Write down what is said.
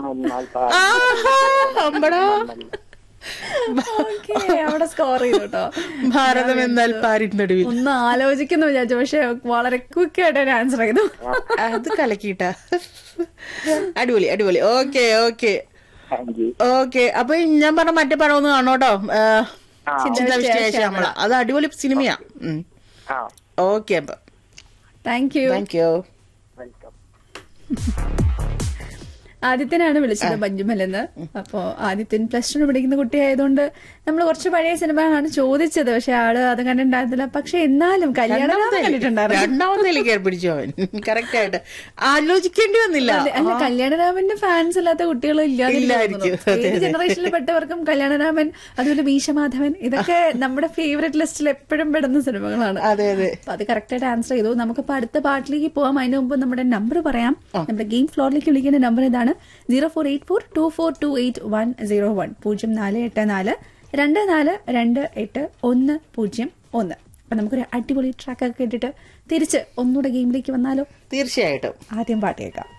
ഭാരതമെന്നാൽ ആഹാ, അമ്പടാ. Okay, അവിടെ score ചെയ്തു കേട്ടോ ഭാരതം എന്നാൽ പാരിൻ നടുവിൽ ഒന്ന് ആലോചിക്കുന്നു വിചാരിച്ചു പക്ഷെ വളരെ ക്വിക്ക് ആയിട്ട് ആൻസർ ചെയ്തു അത് കലക്കിട്ടാ അടിപൊളി അടിപൊളി okay okay thank you okay അപ്പൊ ഞാൻ പറഞ്ഞ മറ്റേ പടം ഒന്ന് കാണോട്ടോ ആ ചിന്താവിഷ്ടയായ ശ്യാമള അത് അടിപൊളി സിനിമയാ ആ ഓക്കെ അപ്പൊ thank you thank you welcome ആദിത്യനാണ് വിളിച്ചത് ബഞ്ചുമലെന്ന് അപ്പോ ആദിത്യൻ പ്ലസ് ടു പഠിക്കുന്ന കുട്ടിയായതുകൊണ്ട് നമ്മൾ കുറച്ച് പഴയ സിനിമകളാണ് ചോദിച്ചത് പക്ഷെ ആള് അത് കണ്ടിട്ടുണ്ടായിരുന്നില്ല പക്ഷെ എന്നാലും കല്യാണം കണ്ടിട്ടുണ്ടായിരുന്നു രണ്ടാമത്തേല് കയറി പിടിച്ചു അവൻ കറക്റ്റ് ആയിട്ട് ആലോചിക്കേണ്ടി വന്നില്ല അല്ല, അല്ല കല്യാണരാമന്റെ ഫാൻസ് ഇല്ലാത്ത കുട്ടികൾ ഇല്ലായിരിക്കും. അതെ, ഏത് അതെ. ജനറേഷനിൽ പെട്ടവർക്കും കല്യാണരാമൻ അതുപോലെ മീശമാധവൻ ഇതൊക്കെ നമ്മുടെ ഫേവറേറ്റ് ലിസ്റ്റിൽ എപ്പോഴും പെടുന്ന സിനിമകളാണ് അതെ അതെ അപ്പൊ അത് കറക്റ്റ് ആയിട്ട് ആൻസർ ചെയ്തു നമുക്കിപ്പോ അടുത്ത പാട്ടിലേക്ക് പോവാം അതിന് മുമ്പ് നമ്മുടെ നമ്പർ പറയാം നമ്മുടെ ഗെയിം ഫ്ലോറിലേക്ക് വിളിക്കുന്ന നമ്പർ ഇതാണ് zero four eight four two four two eight one zero one പൂജ്യം നാല് എട്ട് നാല് രണ്ട് നാല് രണ്ട് എട്ട് ഒന്ന് പൂജ്യം ഒന്ന് അപ്പൊ നമുക്കൊരു അടിപൊളി ട്രാക്ക് ഒക്കെ ഇട്ടിട്ട് തിരിച്ച് ഒന്നുകൂടെ ഗെയിമിലേക്ക് വന്നാലോ തീർച്ചയായിട്ടും ആദ്യം പാട്ട് കേൾക്കാം